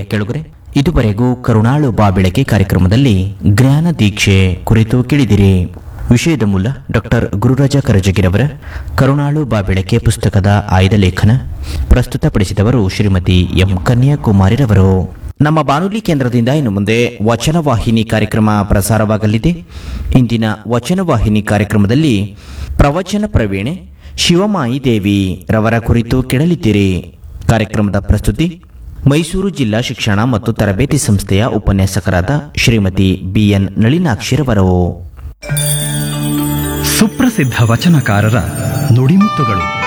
ಕೆಳಗರೆ ಇದುವರೆಗೂ ಕರುಣಾಳು ಬಾ ಬೆಳಕೆ ಕಾರ್ಯಕ್ರಮದಲ್ಲಿ ಜ್ಞಾನ ದೀಕ್ಷೆ ಕುರಿತು ಕೇಳಿದಿರಿ ವಿಷಯದ ಮೂಲ ಡಾಕ್ಟರ್ ಗುರುರಾಜ ಕರಜಗಿರವರ ಕರುಣಾಳು ಬಾ ಬೆಳಕೆ ಪುಸ್ತಕದ ಆಯ್ದ ಲೇಖನ ಪ್ರಸ್ತುತಪಡಿಸಿದವರು ಶ್ರೀಮತಿ ಎಂ ಕನ್ಯಾಕುಮಾರಿರವರು ನಮ್ಮ ಬಾನುಲಿ ಕೇಂದ್ರದಿಂದ ಇನ್ನು ಮುಂದೆ ವಚನ ವಾಹಿನಿ ಕಾರ್ಯಕ್ರಮ ಪ್ರಸಾರವಾಗಲಿದೆ ಇಂದಿನ ವಚನ ವಾಹಿನಿ ಕಾರ್ಯಕ್ರಮದಲ್ಲಿ ಪ್ರವಚನ ಪ್ರವೀಣೆ ಶಿವಮಾಯಿ ದೇವಿ ರವರ ಕುರಿತು ಕೇಳಲಿದ್ದೀರಿ ಕಾರ್ಯಕ್ರಮದ ಪ್ರಸ್ತುತಿ ಮೈಸೂರು ಜಿಲ್ಲಾ ಶಿಕ್ಷಣ ಮತ್ತು ತರಬೇತಿ ಸಂಸ್ಥೆಯ ಉಪನ್ಯಾಸಕರಾದ ಶ್ರೀಮತಿ ಬಿಎನ್ ನಳಿನಾಕ್ಷಿರವರು ಸುಪ್ರಸಿದ್ಧ ವಚನಕಾರರ ನುಡಿಮುತ್ತುಗಳು